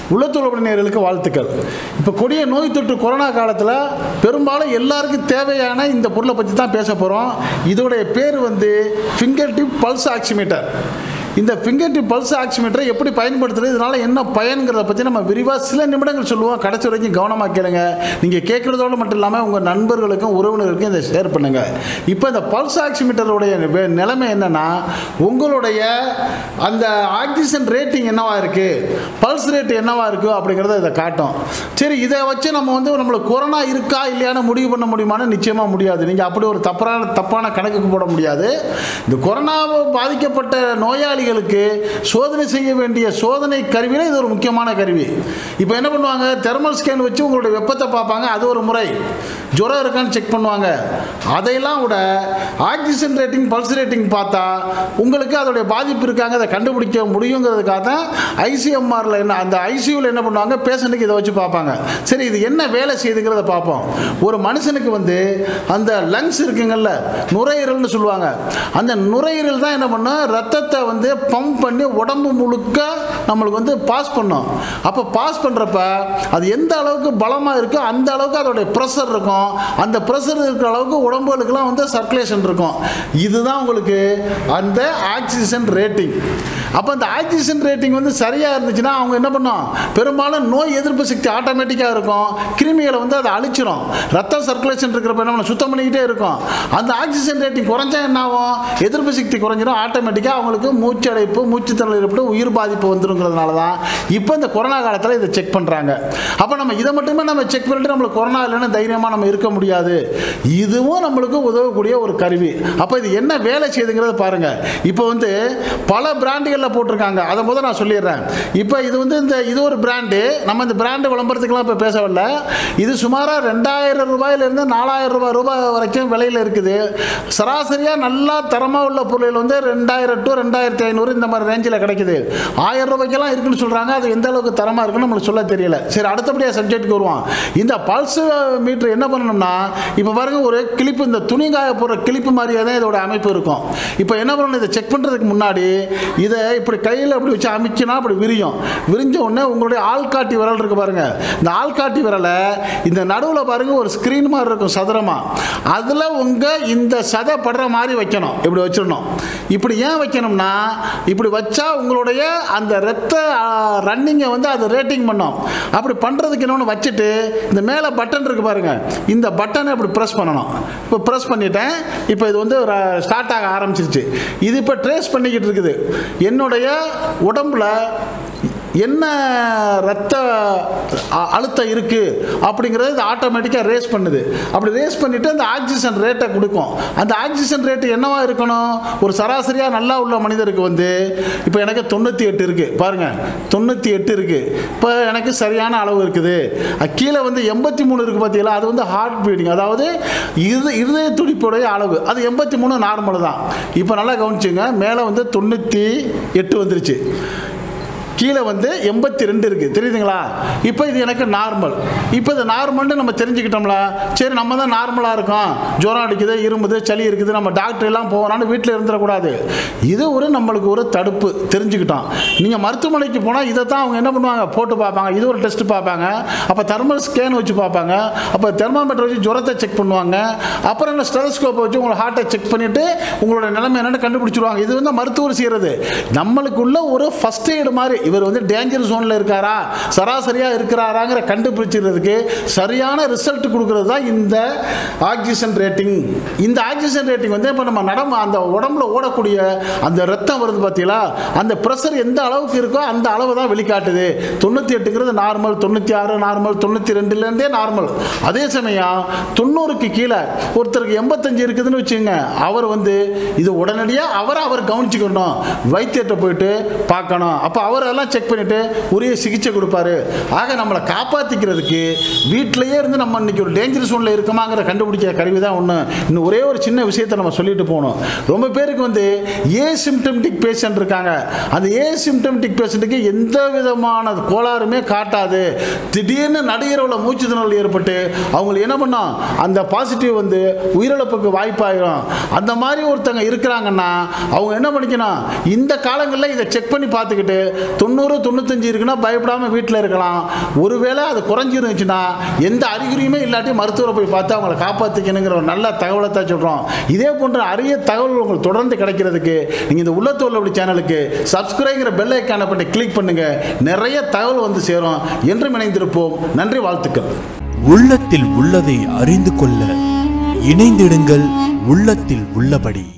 உள்ளத்துறவினர்களுக்கு வாழ்த்துக்கள் இப்போ கொடிய நோய் தொற்று கொரோனா காலத்தில் பெரும்பாலும் எல்லாருக்கும் தேவையான இந்த பொருளை பற்றி தான் பேச போகிறோம் இதோடைய பேர் வந்து ஃபிங்கர் டிப் பல்ஸ் ஆக்சிமீட்டர் இந்த ஃபிங்கர் டிப் பல்ஸ் ஆக்சிமீட்டரை எப்படி பயன்படுத்துறது இதனால் என்ன பயன்கிறத பற்றி நம்ம விரிவாக சில நிமிடங்கள் சொல்லுவோம் கடைசி வரைக்கும் கவனமாக கேளுங்க நீங்கள் கேட்குறதோடு மட்டும் இல்லாமல் உங்கள் நண்பர்களுக்கும் உறவினர்களுக்கும் இதை ஷேர் பண்ணுங்கள் இப்போ இந்த பல்ஸ் ஆக்சிமீட்டருடைய வே- நிலைமை என்னென்னா உங்களுடைய அந்த ஆக்சிஜன் ரேட்டிங் என்னவா இருக்குது பல்ஸ் ரேட் என்னவா இருக்குது அப்படிங்கிறத இதை காட்டும் சரி இதை வச்சு நம்ம வந்து நம்மளுக்கு கொரோனா இருக்கா இல்லையான்னு முடிவு பண்ண முடியுமான்னு நிச்சயமாக முடியாது நீங்கள் அப்படி ஒரு தப்பான தப்பான கணக்குக்கு போட முடியாது இந்த கொரோனாவை பாதிக்கப்பட்ட நோயாளிகளுக்கு சோதனை செய்ய வேண்டிய சோதனை கருவியில் இது ஒரு முக்கியமான கருவி இப்போ என்ன பண்ணுவாங்க தெர்மல் ஸ்கேன் வச்சு உங்களுடைய வெப்பத்தை பார்ப்பாங்க அது ஒரு முறை ஜுரம் இருக்கான்னு செக் பண்ணுவாங்க அதையெல்லாம் விட ஆக்சிஜன் ரேட்டிங் பல்ஸ் ரேட்டிங் பார்த்தா உங்களுக்கு அதோடைய பாதிப்பு இருக்காங்க அதை கண்டுபிடிக்க முடியுங்கிறதுக்காக தான் ஐசிஎம்ஆரில் என்ன அந்த ஐசியூவில் என்ன பண்ணுவாங்க பேஷண்ட்டுக்கு இதை வச்சு பார்ப்பாங்க சரி இது என்ன வேலை செய்யுதுங்கிறத பார்ப்போம் ஒரு மனுஷனுக்கு வந்து அந்த லங்ஸ் இருக்குங்கல்ல நுரையீரல்னு சொல்லுவாங்க அந்த நுரையீரல் தான் என்ன பண்ணும் ரத்தத்தை வந்து பம்ப் பண்ணி உடம்பு முழுக்க நம்மளுக்கு வந்து பாஸ் பண்ணும் அப்போ பாஸ் பண்ணுறப்ப அது எந்த அளவுக்கு பலமாக இருக்கோ அந்த அளவுக்கு அதோடைய ப்ரெஷர் இருக்கும் அந்த ப்ரெஷர் இருக்கிற அளவுக்கு உடம்புகளுக்கெல்லாம் வந்து சர்க்குலேஷன் இருக்கும் இதுதான் உங்களுக்கு அந்த ஆக்சிஜன் ரேட்டிங் அப்போ அந்த ஆக்சிஜன் ரேட்டிங் வந்து சரியாக இருந்துச்சுன்னா அவங்க என்ன பண்ணும் பெரும்பாலும் நோய் எதிர்ப்பு சக்தி ஆட்டோமேட்டிக்காக இருக்கும் கிருமிகளை வந்து அதை அழிச்சிரும் ரத்த சர்க்குலேஷன் இருக்கிறப்ப என்ன பண்ணும்? சுத்தம் பண்ணிக்கிட்டே இருக்கும் அந்த ஆக்சிஜன் ரேட்டிங் குறைஞ்சா என்ன ஆகும் எதிர்ப்பு சக்தி குறைஞ்சிரும் ஆட்டோமேட்டிக்காக அவங்களுக்கு மூச்சடைப்பு மூச்சுத்திணறல் ஏற்பட்டு உயிர் பாதிப்பு வந்துருங்கிறதுனால தான் இப்போ இந்த கொரோனா காலத்தில் இதை செக் பண்ணுறாங்க அப்போ நம்ம இதை மட்டுமே நம்ம செக் பண்ணிட்டு நம்மளுக்கு கொரோனா இல்லைன்னு தைரியமாக நம்ம இருக்க முடியாது இதுவும் நம்மளுக்கு உதவக்கூடிய ஒரு கருவி அப்போ இது என்ன வேலை செய்யுதுங்கிறத பாருங்க இப்போ வந்து பல பிராண்டுகளில் போட்டிருக்காங்க அதை முதல் நான் சொல்லிடுறேன் இப்போ இது வந்து இந்த இது ஒரு பிராண்டு நம்ம இந்த பிராண்டு விளம்பரத்துக்குலாம் இப்போ பேச வரல இது சுமாராக ரெண்டாயிரம் ரூபாயிலிருந்து நாலாயிரம் ரூபாய் ரூபாய் வரைக்கும் விலையில் இருக்குது சராசரியாக நல்லா தரமாக உள்ள பொருள் வந்து ரெண்டாயிரம் டு ரெண்டாயிரத்தி ஐநூறு இந்த மாதிரி ரேஞ்சில் கிடைக்குது ஆயிரம் ரூபாய்க்கெல்லாம் இருக்குன்னு சொல்கிறாங்க அது எந்த அளவுக்கு தரமாக இருக்குன்னு நம்மளுக்கு சொல்ல தெரியல சரி அடுத்தபடியாக சப்ஜெக்ட்டுக்கு வருவோம் இந்த பல்ஸ் மீட்டர் என்ன பண்ணணும்னா இப்போ பாருங்க ஒரு கிளிப்பு இந்த துணி காய போடுற கிளிப்பு மாதிரியே தான் இதோட அமைப்பு இருக்கும் இப்போ என்ன பண்ணணும் இதை செக் பண்ணுறதுக்கு முன்னாடி இதை இப்படி கையில் அப்படி வச்சு அமைக்கினா அப்படி விரியும் விரிஞ்ச உடனே உங்களுடைய ஆள்காட்டி விரல் இருக்கு பாருங்க இந்த ஆள்காட்டி விரலை இந்த நடுவில் பாருங்க ஒரு ஸ்க்ரீன் மாதிரி இருக்கும் சதுரமாக அதில் உங்கள் இந்த சதை படுற மாதிரி வைக்கணும் இப்படி வச்சிடணும் இப்படி ஏன் வைக்கணும்னா இப்படி வச்சா உங்களுடைய அந்த ரத்த ரன்னிங்கை வந்து அது ரேட்டிங் பண்ணும் அப்படி பண்ணுறதுக்கு இன்னொன்று வச்சுட்டு இந்த மேலே பட்டன் இருக்கு பாருங்க இந்த பட்டனை இப்படி ப்ரெஸ் பண்ணணும் இப்போ ப்ரெஸ் பண்ணிட்டேன் இப்போ இது வந்து ஸ்டார்ட் ஆக ஆரம்பிச்சிருச்சு இது இப்போ ட்ரேஸ் பண்ணிக்கிட்டு இருக்குது என்னுடைய உடம்புல என்ன ரத்த அ- அழுத்தம் இருக்குது அப்படிங்கிறது இது ஆட்டோமேட்டிக்காக ரேஸ் பண்ணுது அப்படி ரேஸ் பண்ணிவிட்டு அந்த ஆக்சிஜன் ரேட்டை கொடுக்கும் அந்த ஆக்சிஜன் ரேட்டு என்னவா இருக்கணும் ஒரு சராசரியாக நல்லா உள்ள மனிதருக்கு வந்து இப்போ எனக்கு தொண்ணூற்றி எட்டு இருக்குது பாருங்கள் தொண்ணூற்றி எட்டு இருக்குது இப்போ எனக்கு சரியான அளவு இருக்குது அ, கீழே வந்து எண்பத்தி மூணு இருக்குது பார்த்தீங்களா அது வந்து ஹார்ட் பீட்டிங் அதாவது இது இருதய துடிப்புடைய அளவு அது எண்பத்தி மூணு நார்மல் தான் இப்போ நல்லா கவனிச்சுங்க மேலே வந்து தொண்ணூற்றி எட்டு வந்துருச்சு கீழே வந்து எண்பத்தி ரெண்டு இருக்குது தெரியுதுங்களா இப்போ இது எனக்கு நார்மல் இப்போ இது நார்மல்னு நம்ம தெரிஞ்சுக்கிட்டோம்ல சரி நம்ம தான் நார்மலாக இருக்கோம் ஜுரம் அடிக்குது இருமுது சளி இருக்குது நம்ம டாக்டர் எல்லாம் போகலான்னு வீட்டில் இருந்துடக்கூடாது இது ஒரு நம்மளுக்கு ஒரு தடுப்பு தெரிஞ்சுக்கிட்டோம் நீங்கள் மருத்துவமனைக்கு போனால் இதை தான் அவங்க என்ன பண்ணுவாங்க போட்டு பார்ப்பாங்க இது ஒரு டெஸ்ட் பார்ப்பாங்க அப்போ தெர்மல் ஸ்கேன் வச்சு பார்ப்பாங்க அப்போ தெர்மாமீட்டர் வச்சு ஜுரத்தை செக் பண்ணுவாங்க அப்புறம் என்ன ஸ்டெலஸ்கோப்பை வச்சு உங்களை ஹார்ட்டை செக் பண்ணிவிட்டு உங்களோட நிலைமை என்னென்னு கண்டுபிடிச்சிருவாங்க இது வந்து மருத்துவர் செய்கிறது நம்மளுக்குள்ள ஒரு ஃபஸ்ட் எய்டு மாதிரி இவர் வந்து டேஞ்சர் ஜோனில் இருக்காரா சராசரியாக இருக்கிறாராங்கிற கண்டுபிடிச்சிக்கிறதுக்கு சரியான ரிசல்ட் கொடுக்கறது தான் இந்த ஆக்சிஜன் ரேட்டிங் இந்த ஆக்சிஜன் ரேட்டிங் வந்து இப்போ நம்ம நடம் அந்த உடம்புல ஓடக்கூடிய அந்த ரத்தம் வருது பார்த்தீங்களா அந்த ப்ரெஷர் எந்த அளவுக்கு இருக்கோ அந்த அளவு தான் வெளிக்காட்டுது தொண்ணூற்றி எட்டுங்கிறது நார்மல் தொண்ணூற்றி ஆறு நார்மல் தொண்ணூற்றி ரெண்டுலேருந்தே நார்மல் அதே சமயம் தொண்ணூறுக்கு கீழே ஒருத்தருக்கு எண்பத்தஞ்சு இருக்குதுன்னு வச்சுங்க அவர் வந்து இது உடனடியாக அவரை அவர் கவனிச்சுக்கணும் வைத்தியத்தை போயிட்டு பார்க்கணும் அப்போ அவரெல்லாம் செக் பண்ணிவிட்டு உரிய சிகிச்சை கொடுப்பாரு ஆக நம்மளை காப்பாற்றிக்கிறதுக்கு வீட்டிலேயே இருந்து நம்ம இன்னைக்கு ஒரு டேஞ்சர் சூழ்நிலை இருக்குமாங்கிற கண்டுபிடிக்கிற கருவி தான் ஒன்று இன்னும் ஒரே ஒரு சின்ன விஷயத்தை நம்ம சொல்லிட்டு போகணும் ரொம்ப பேருக்கு வந்து ஏ சிம்டமெட்டிக் பேஷண்ட் இருக்காங்க அந்த ஏ சிம்டமெட்டிக் பேஷண்ட்டுக்கு எந்த விதமான கோளாறுமே காட்டாது திடீர்னு நடுகிறவில் மூச்சு திணறல் ஏற்பட்டு அவங்களுக்கு என்ன பண்ணோம் அந்த பாசிட்டிவ் வந்து உயிரிழப்புக்கு வாய்ப்பாயிரும் அந்த மாதிரி ஒருத்தங்க இருக்கிறாங்கன்னா அவங்க என்ன பண்ணிக்கணும் இந்த காலங்களில் இதை செக் பண்ணி பார்த்துக்கிட்டு தொண்ணூறு தொண்ணூத்தஞ்சு இருக்குன்னா பயப்படாமல் வீட்டில் இருக்கலாம் ஒருவேளை அது குறைஞ்சிருந்துச்சுன்னா எந்த அறிகுறியுமே இல்லாட்டி மருத்துவரை போய் பார்த்து அவங்கள காப்பாற்றிக்கணுங்கிற ஒரு நல்ல தகவலை தான் சொல்கிறோம் இதே போன்ற அரிய தகவல் உங்களுக்கு தொடர்ந்து கிடைக்கிறதுக்கு நீங்கள் இந்த உள்ளத்தோல் அப்படி சேனலுக்கு சப்ஸ்கிரைங்கிற பெல் ஐக்கானை பண்ணி கிளிக் பண்ணுங்கள் நிறைய தகவல் வந்து சேரும் என்றும் இணைந்திருப்போம் நன்றி வாழ்த்துக்கள் உள்ளத்தில் உள்ளதை அறிந்து கொள்ள இணைந்திடுங்கள் உள்ளத்தில் உள்ளபடி